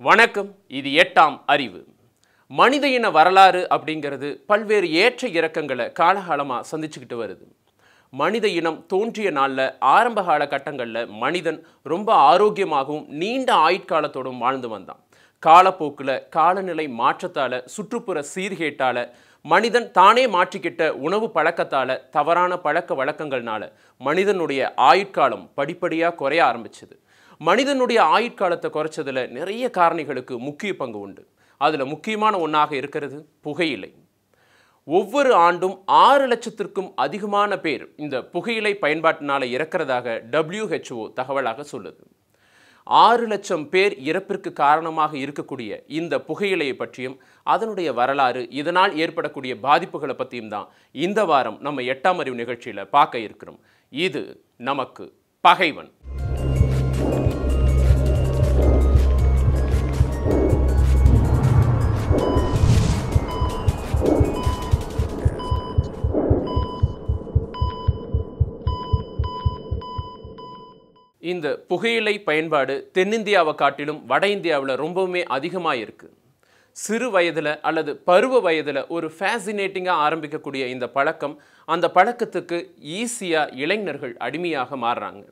வணக்கம் இது எட்டாம் அறிவு மனித இன வரலாறு அப்படிங்கிறது பல்வேறு ஏற்ற இறக்கங்களை காலகாலமாக சந்திச்சுக்கிட்டு வருது மனித இனம் தோன்றிய நாளில் ஆரம்ப காலகட்டங்களில் மனிதன் ரொம்ப ஆரோக்கியமாகவும் நீண்ட ஆயுட்காலத்தோடும் வாழ்ந்து வந்தான் காலப்போக்கில் காலநிலை மாற்றத்தால் சுற்றுப்புற சீர்கேட்டால் மனிதன் தானே மாற்றிக்கிட்ட உணவு பழக்கத்தால் தவறான பழக்க வழக்கங்கள்னால மனிதனுடைய ஆயுட்காலம் படிப்படியாக குறைய ஆரம்பிச்சது மனிதனுடைய ஆயுட்காலத்தை குறைச்சதுல நிறைய காரணிகளுக்கு முக்கிய பங்கு உண்டு அதில் முக்கியமான ஒன்றாக இருக்கிறது புகையிலை ஒவ்வொரு ஆண்டும் ஆறு லட்சத்திற்கும் அதிகமான பேர் இந்த புகையிலை பயன்பாட்டினால இறக்கிறதாக WHO தகவலாக சொல்லுது ஆறு லட்சம் பேர் இறப்பிற்கு காரணமாக இருக்கக்கூடிய இந்த புகையிலையை பற்றியும் அதனுடைய வரலாறு இதனால் ஏற்படக்கூடிய பாதிப்புகளை பற்றியும் தான் இந்த வாரம் நம்ம எட்டாம் அறிவு நிகழ்ச்சியில் பார்க்க இருக்கிறோம் இது நமக்கு பகைவன் இந்த புகையிலை பயன்பாடு தென்னிந்தியாவை காட்டிலும் வட இந்தியாவில் ரொம்பவுமே அதிகமாக இருக்குது சிறு வயதில் அல்லது பருவ வயதில் ஒரு ஃபேசினேட்டிங்காக ஆரம்பிக்கக்கூடிய இந்த பழக்கம் அந்த பழக்கத்துக்கு ஈஸியாக இளைஞர்கள் அடிமையாக மாறுறாங்க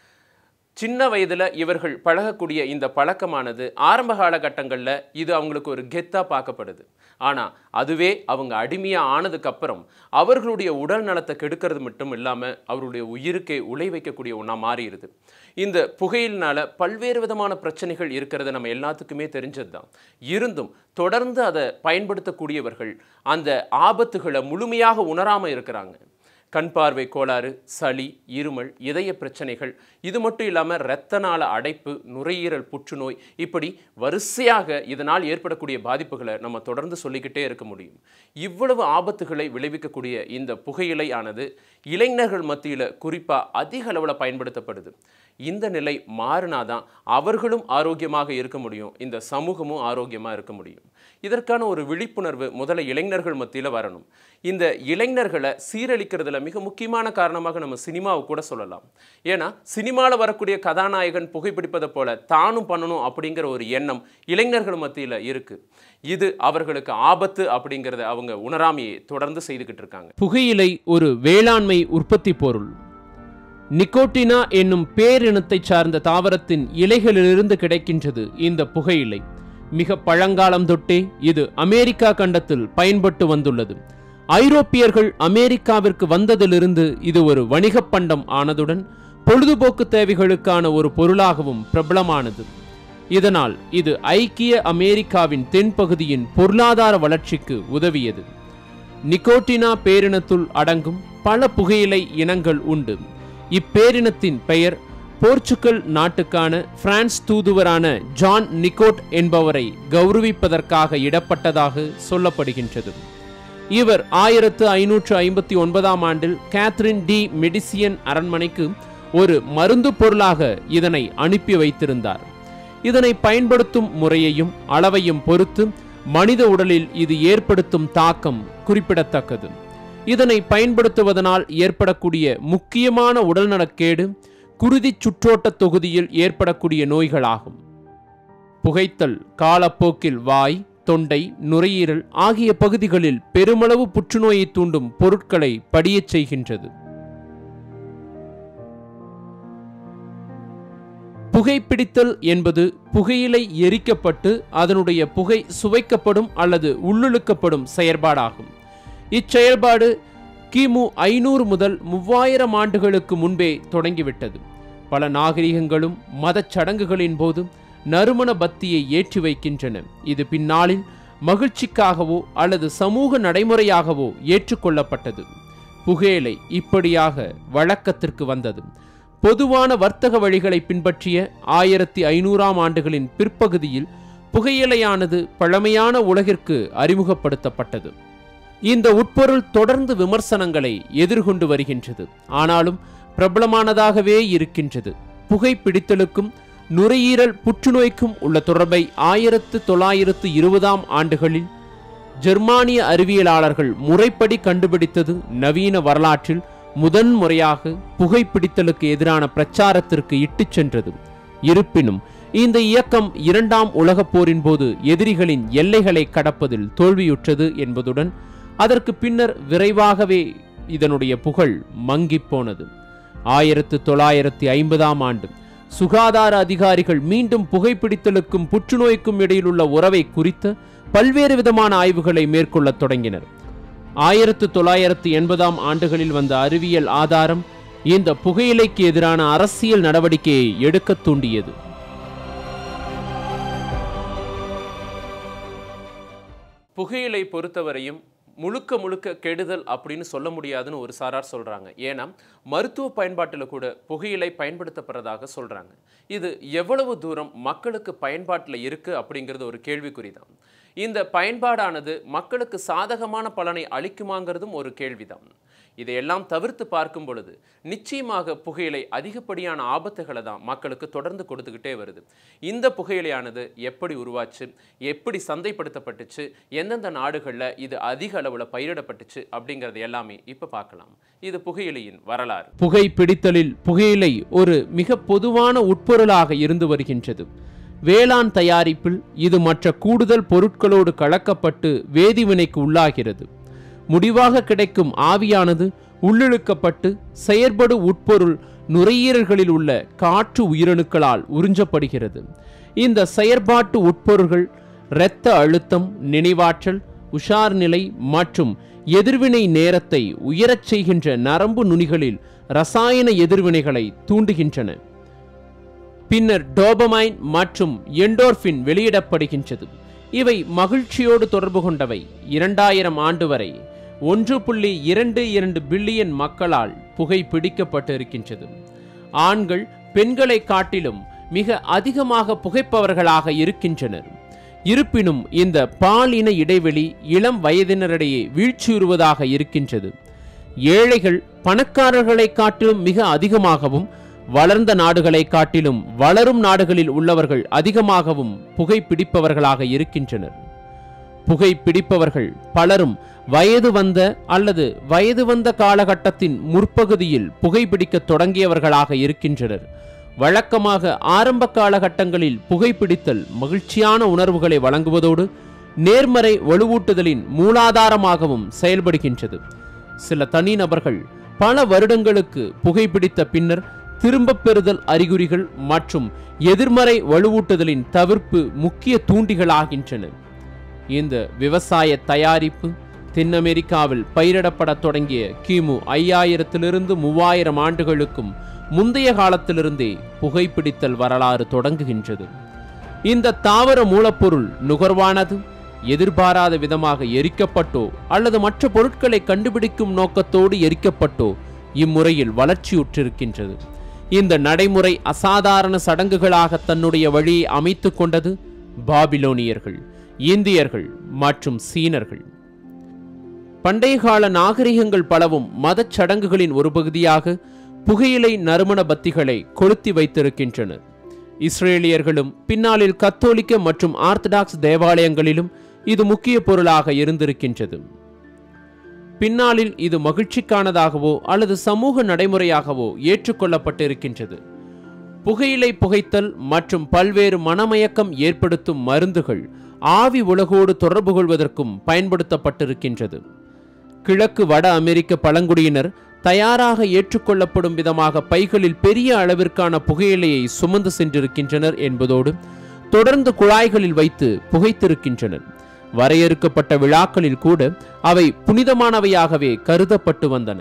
சின்ன வயதில் இவர்கள் பழகக்கூடிய இந்த பழக்கமானது ஆரம்ப காலகட்டங்களில் இது அவங்களுக்கு ஒரு கெத்தாக பார்க்கப்படுது ஆனால் அதுவே அவங்க அடிமையாக ஆனதுக்கப்புறம் அவர்களுடைய உடல் நலத்தை கெடுக்கிறது மட்டும் இல்லாமல் அவருடைய உயிருக்கே உழை வைக்கக்கூடிய ஒன்றா மாறிடுது இந்த புகையினால பல்வேறு விதமான பிரச்சனைகள் இருக்கிறது நம்ம எல்லாத்துக்குமே தெரிஞ்சது தான் இருந்தும் தொடர்ந்து அதை பயன்படுத்தக்கூடியவர்கள் அந்த ஆபத்துகளை முழுமையாக உணராமல் இருக்கிறாங்க கண் பார்வை கோளாறு சளி இருமல் இதய பிரச்சனைகள் இது மட்டும் இல்லாமல் இரத்த நாள அடைப்பு நுரையீரல் புற்றுநோய் இப்படி வரிசையாக இதனால் ஏற்படக்கூடிய பாதிப்புகளை நம்ம தொடர்ந்து சொல்லிக்கிட்டே இருக்க முடியும் இவ்வளவு ஆபத்துகளை விளைவிக்கக்கூடிய இந்த புகையிலை ஆனது இளைஞர்கள் மத்தியில் குறிப்பாக அதிக அளவில் பயன்படுத்தப்படுது இந்த நிலை மாறினாதான் அவர்களும் ஆரோக்கியமாக இருக்க முடியும் இந்த சமூகமும் ஆரோக்கியமாக இருக்க முடியும் இதற்கான ஒரு விழிப்புணர்வு முதல்ல இளைஞர்கள் மத்தியில் வரணும் இந்த இளைஞர்களை சீரழிக்கிறதுல மிக முக்கியமான காரணமாக நம்ம சினிமாவை கூட சொல்லலாம் ஏன்னா சினிமாவில் வரக்கூடிய கதாநாயகன் புகைப்பிடிப்பதை போல தானும் பண்ணணும் அப்படிங்கிற ஒரு எண்ணம் இளைஞர்கள் மத்தியில் இருக்குது இது அவர்களுக்கு ஆபத்து அப்படிங்கிறத அவங்க உணராமையே தொடர்ந்து செய்துக்கிட்டு இருக்காங்க புகையிலை ஒரு வேளாண்மை உற்பத்தி பொருள் நிக்கோட்டினா என்னும் பேரினத்தைச் சார்ந்த தாவரத்தின் இலைகளிலிருந்து கிடைக்கின்றது இந்த புகையிலை மிக பழங்காலம் தொட்டே இது அமெரிக்கா கண்டத்தில் பயன்பட்டு வந்துள்ளது ஐரோப்பியர்கள் அமெரிக்காவிற்கு வந்ததிலிருந்து இது ஒரு வணிகப் பண்டம் ஆனதுடன் பொழுதுபோக்கு தேவைகளுக்கான ஒரு பொருளாகவும் பிரபலமானது இதனால் இது ஐக்கிய அமெரிக்காவின் தென்பகுதியின் பொருளாதார வளர்ச்சிக்கு உதவியது நிக்கோட்டினா பேரினத்துள் அடங்கும் பல புகையிலை இனங்கள் உண்டு இப்பேரினத்தின் பெயர் போர்ச்சுகல் நாட்டுக்கான பிரான்ஸ் தூதுவரான ஜான் நிக்கோட் என்பவரை கௌரவிப்பதற்காக இடப்பட்டதாக சொல்லப்படுகின்றது இவர் ஆயிரத்து ஐநூற்று ஐம்பத்தி ஒன்பதாம் ஆண்டில் கேத்ரின் டி மெடிசியன் அரண்மனைக்கு ஒரு மருந்து பொருளாக இதனை அனுப்பி வைத்திருந்தார் இதனை பயன்படுத்தும் முறையையும் அளவையும் பொறுத்து மனித உடலில் இது ஏற்படுத்தும் தாக்கம் குறிப்பிடத்தக்கது இதனை பயன்படுத்துவதனால் ஏற்படக்கூடிய முக்கியமான உடல்நலக்கேடு குருதி சுற்றோட்ட தொகுதியில் ஏற்படக்கூடிய நோய்களாகும் புகைத்தல் காலப்போக்கில் வாய் தொண்டை நுரையீரல் ஆகிய பகுதிகளில் பெருமளவு புற்றுநோயை தூண்டும் பொருட்களை படியச் செய்கின்றது புகைப்பிடித்தல் என்பது புகையிலை எரிக்கப்பட்டு அதனுடைய புகை சுவைக்கப்படும் அல்லது உள்ளிழுக்கப்படும் செயற்பாடாகும் இச்செயல்பாடு கிமு ஐநூறு முதல் மூவாயிரம் ஆண்டுகளுக்கு முன்பே தொடங்கிவிட்டது பல நாகரிகங்களும் மதச் சடங்குகளின் போது நறுமண பத்தியை ஏற்றி வைக்கின்றன இது பின்னாளில் மகிழ்ச்சிக்காகவோ அல்லது சமூக நடைமுறையாகவோ ஏற்றுக்கொள்ளப்பட்டது புகையிலை இப்படியாக வழக்கத்திற்கு வந்தது பொதுவான வர்த்தக வழிகளை பின்பற்றிய ஆயிரத்தி ஐநூறாம் ஆண்டுகளின் பிற்பகுதியில் புகையிலையானது பழமையான உலகிற்கு அறிமுகப்படுத்தப்பட்டது இந்த உட்பொருள் தொடர்ந்து விமர்சனங்களை எதிர்கொண்டு வருகின்றது ஆனாலும் பிரபலமானதாகவே இருக்கின்றது புகைப்பிடித்தலுக்கும் நுரையீரல் புற்றுநோய்க்கும் உள்ள தொடர்பை ஆயிரத்து தொள்ளாயிரத்து இருபதாம் ஆண்டுகளில் ஜெர்மானிய அறிவியலாளர்கள் முறைப்படி கண்டுபிடித்தது நவீன வரலாற்றில் முதன் முறையாக புகைப்பிடித்தலுக்கு எதிரான பிரச்சாரத்திற்கு இட்டுச் சென்றது இருப்பினும் இந்த இயக்கம் இரண்டாம் உலகப் போரின் போது எதிரிகளின் எல்லைகளை கடப்பதில் தோல்வியுற்றது என்பதுடன் அதற்கு பின்னர் விரைவாகவே இதனுடைய புகழ் மங்கிப் போனது ஆயிரத்து தொள்ளாயிரத்தி ஐம்பதாம் ஆண்டு சுகாதார அதிகாரிகள் மீண்டும் புகைப்பிடித்தலுக்கும் புற்றுநோய்க்கும் இடையிலுள்ள உறவை குறித்து பல்வேறு விதமான ஆய்வுகளை மேற்கொள்ளத் தொடங்கினர் ஆயிரத்து தொள்ளாயிரத்து எண்பதாம் ஆண்டுகளில் வந்த அறிவியல் ஆதாரம் இந்த புகையிலைக்கு எதிரான அரசியல் நடவடிக்கையை எடுக்கத் தூண்டியது புகையிலை பொறுத்தவரையும் முழுக்க முழுக்க கெடுதல் அப்படின்னு சொல்ல முடியாதுன்னு ஒரு சாரார் சொல்றாங்க ஏன்னா மருத்துவ பயன்பாட்டில் கூட புகையிலை பயன்படுத்தப்படுறதாக சொல்றாங்க இது எவ்வளவு தூரம் மக்களுக்கு பயன்பாட்டில் இருக்கு அப்படிங்கிறது ஒரு கேள்விக்குறி தான் இந்த பயன்பாடானது மக்களுக்கு சாதகமான பலனை அளிக்குமாங்கிறதும் ஒரு கேள்விதான் இதையெல்லாம் தவிர்த்து பார்க்கும் பொழுது நிச்சயமாக புகையிலை அதிகப்படியான ஆபத்துகளை தான் மக்களுக்கு தொடர்ந்து கொடுத்துக்கிட்டே வருது இந்த புகையிலையானது எப்படி உருவாச்சு எப்படி சந்தைப்படுத்தப்பட்டுச்சு எந்தெந்த நாடுகளில் இது அதிக அளவில் பயிரிடப்பட்டுச்சு அப்படிங்கிறது எல்லாமே இப்போ பார்க்கலாம் இது புகையிலையின் வரலாறு புகை பிடித்தலில் புகையிலை ஒரு மிக பொதுவான உட்பொருளாக இருந்து வருகின்றது வேளாண் தயாரிப்பில் இது மற்ற கூடுதல் பொருட்களோடு கலக்கப்பட்டு வேதிவினைக்கு உள்ளாகிறது முடிவாக கிடைக்கும் ஆவியானது உள்ளிழுக்கப்பட்டு செயற்படு உட்பொருள் நுரையீரல்களில் உள்ள காற்று உயிரணுக்களால் உறிஞ்சப்படுகிறது இந்த செயற்பாட்டு உட்பொருள்கள் இரத்த அழுத்தம் நினைவாற்றல் உஷார் நிலை மற்றும் எதிர்வினை நேரத்தை உயரச் செய்கின்ற நரம்பு நுனிகளில் ரசாயன எதிர்வினைகளை தூண்டுகின்றன பின்னர் டோபமைன் மற்றும் எண்டோர்பின் வெளியிடப்படுகின்றது இவை மகிழ்ச்சியோடு தொடர்பு கொண்டவை இரண்டாயிரம் ஆண்டு வரை ஒன்று புள்ளி இரண்டு இரண்டு பில்லியன் மக்களால் புகை பிடிக்கப்பட்டு இருக்கின்றது ஆண்கள் பெண்களை காட்டிலும் மிக அதிகமாக புகைப்பவர்களாக இருக்கின்றனர் இருப்பினும் இந்த பாலின இடைவெளி இளம் வயதினரிடையே வீழ்ச்சியுறுவதாக இருக்கின்றது ஏழைகள் பணக்காரர்களை காட்டிலும் மிக அதிகமாகவும் வளர்ந்த நாடுகளை காட்டிலும் வளரும் நாடுகளில் உள்ளவர்கள் அதிகமாகவும் புகைப்பிடிப்பவர்களாக இருக்கின்றனர் புகைப்பிடிப்பவர்கள் பலரும் வயது வந்த அல்லது வயது வந்த காலகட்டத்தின் முற்பகுதியில் புகைப்பிடிக்க தொடங்கியவர்களாக இருக்கின்றனர் வழக்கமாக ஆரம்ப காலகட்டங்களில் புகைப்பிடித்தல் மகிழ்ச்சியான உணர்வுகளை வழங்குவதோடு நேர்மறை வலுவூட்டுதலின் மூலாதாரமாகவும் செயல்படுகின்றது சில தனிநபர்கள் பல வருடங்களுக்கு புகைப்பிடித்த பின்னர் திரும்பப் பெறுதல் அறிகுறிகள் மற்றும் எதிர்மறை வலுவூட்டுதலின் தவிர்ப்பு முக்கிய தூண்டிகளாகின்றன இந்த விவசாய தயாரிப்பு தென் அமெரிக்காவில் பயிரிடப்படத் தொடங்கிய கிமு ஐயாயிரத்திலிருந்து மூவாயிரம் ஆண்டுகளுக்கும் முந்தைய காலத்திலிருந்தே புகைப்பிடித்தல் வரலாறு தொடங்குகின்றது இந்த தாவர மூலப்பொருள் நுகர்வானது எதிர்பாராத விதமாக எரிக்கப்பட்டோ அல்லது மற்ற பொருட்களை கண்டுபிடிக்கும் நோக்கத்தோடு எரிக்கப்பட்டோ இம்முறையில் வளர்ச்சியுற்றிருக்கின்றது இந்த நடைமுறை அசாதாரண சடங்குகளாக தன்னுடைய வழியை அமைத்துக் கொண்டது பாபிலோனியர்கள் இந்தியர்கள் மற்றும் சீனர்கள் பண்டைய கால நாகரிகங்கள் பலவும் மதச் சடங்குகளின் ஒரு பகுதியாக புகையிலை நறுமண பத்திகளை கொளுத்தி வைத்திருக்கின்றனர் இஸ்ரேலியர்களும் பின்னாளில் கத்தோலிக்க மற்றும் ஆர்த்தடாக்ஸ் தேவாலயங்களிலும் இது முக்கிய பொருளாக இருந்திருக்கின்றது பின்னாளில் இது மகிழ்ச்சிக்கானதாகவோ அல்லது சமூக நடைமுறையாகவோ ஏற்றுக்கொள்ளப்பட்டிருக்கின்றது புகையிலை புகைத்தல் மற்றும் பல்வேறு மனமயக்கம் ஏற்படுத்தும் மருந்துகள் ஆவி உலகோடு தொடர்பு கொள்வதற்கும் பயன்படுத்தப்பட்டிருக்கின்றது கிழக்கு வட அமெரிக்க பழங்குடியினர் தயாராக ஏற்றுக்கொள்ளப்படும் விதமாக பைகளில் பெரிய அளவிற்கான புகையிலையை சுமந்து சென்றிருக்கின்றனர் என்பதோடு தொடர்ந்து குழாய்களில் வைத்து புகைத்திருக்கின்றனர் வரையறுக்கப்பட்ட விழாக்களில் கூட அவை புனிதமானவையாகவே கருதப்பட்டு வந்தன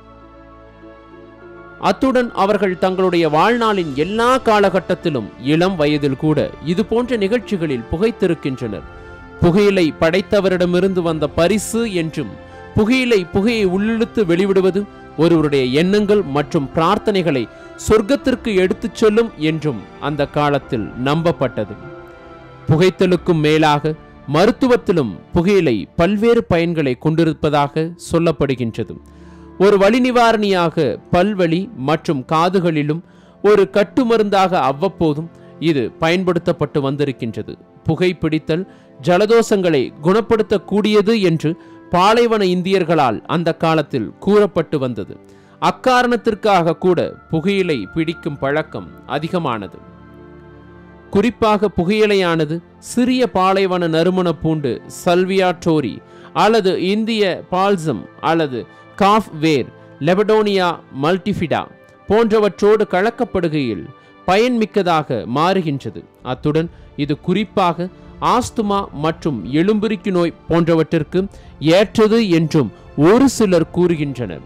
அத்துடன் அவர்கள் தங்களுடைய வாழ்நாளின் எல்லா காலகட்டத்திலும் இளம் வயதில் கூட இது போன்ற நிகழ்ச்சிகளில் புகைத்திருக்கின்றனர் புகையிலை படைத்தவரிடமிருந்து வந்த பரிசு என்றும் புகையிலை புகையை உள்ளிழுத்து வெளிவிடுவது ஒருவருடைய எண்ணங்கள் மற்றும் பிரார்த்தனைகளை சொர்க்கத்திற்கு எடுத்துச் செல்லும் என்றும் அந்த காலத்தில் நம்பப்பட்டது புகைத்தலுக்கும் மேலாக மருத்துவத்திலும் புகையிலை பல்வேறு பயன்களை கொண்டிருப்பதாக சொல்லப்படுகின்றது ஒரு வலி நிவாரணியாக பல்வலி மற்றும் காதுகளிலும் ஒரு கட்டுமருந்தாக அவ்வப்போதும் இது பயன்படுத்தப்பட்டு வந்திருக்கின்றது புகைப்பிடித்தல் ஜலதோஷங்களை குணப்படுத்தக்கூடியது என்று பாலைவன இந்தியர்களால் அந்த காலத்தில் கூறப்பட்டு வந்தது அக்காரணத்திற்காக கூட புகையிலை பிடிக்கும் பழக்கம் அதிகமானது குறிப்பாக புகையிலையானது சிறிய பாலைவன நறுமண பூண்டு சல்வியா டோரி அல்லது இந்திய பால்சம் அல்லது காஃப் வேர் லெபடோனியா மல்டிஃபிடா போன்றவற்றோடு கலக்கப்படுகையில் பயன்மிக்கதாக மாறுகின்றது அத்துடன் இது குறிப்பாக ஆஸ்துமா மற்றும் எலும்புரிக்கு நோய் போன்றவற்றிற்கு ஏற்றது என்றும் ஒரு சிலர் கூறுகின்றனர்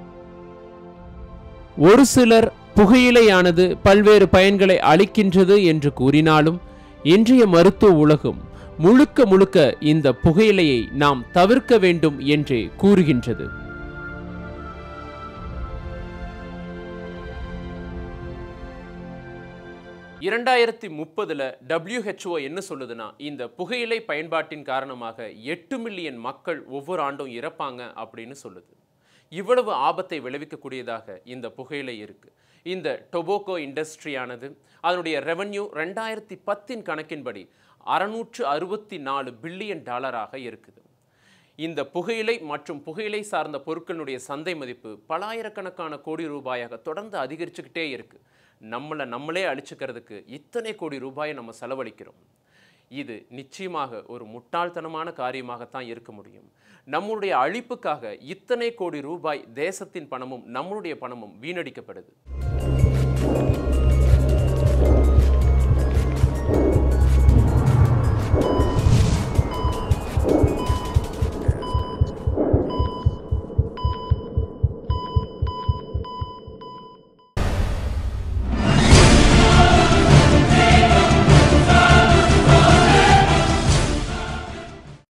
ஒரு சிலர் புகையிலையானது பல்வேறு பயன்களை அளிக்கின்றது என்று கூறினாலும் இன்றைய மருத்துவ உலகம் முழுக்க முழுக்க இந்த புகையிலையை நாம் தவிர்க்க வேண்டும் என்றே கூறுகின்றது இரண்டாயிரத்தி முப்பதுல டபிள்யூஹெச்ஓ என்ன சொல்லுதுன்னா இந்த புகையிலை பயன்பாட்டின் காரணமாக எட்டு மில்லியன் மக்கள் ஒவ்வொரு ஆண்டும் இறப்பாங்க அப்படின்னு சொல்லுது இவ்வளவு ஆபத்தை விளைவிக்கக்கூடியதாக இந்த புகையிலை இருக்கு இந்த டொபோக்கோ இண்டஸ்ட்ரியானது அதனுடைய ரெவன்யூ ரெண்டாயிரத்தி பத்தின் கணக்கின்படி அறுநூற்று அறுபத்தி நாலு பில்லியன் டாலராக இருக்குது இந்த புகையிலை மற்றும் புகையிலை சார்ந்த பொருட்களுடைய சந்தை மதிப்பு பலாயிரக்கணக்கான கோடி ரூபாயாக தொடர்ந்து அதிகரிச்சுக்கிட்டே இருக்கு நம்மளை நம்மளே அழிச்சுக்கிறதுக்கு இத்தனை கோடி ரூபாயை நம்ம செலவழிக்கிறோம் இது நிச்சயமாக ஒரு முட்டாள்தனமான காரியமாகத்தான் இருக்க முடியும் நம்முடைய அழிப்புக்காக இத்தனை கோடி ரூபாய் தேசத்தின் பணமும் நம்மளுடைய பணமும் வீணடிக்கப்படுது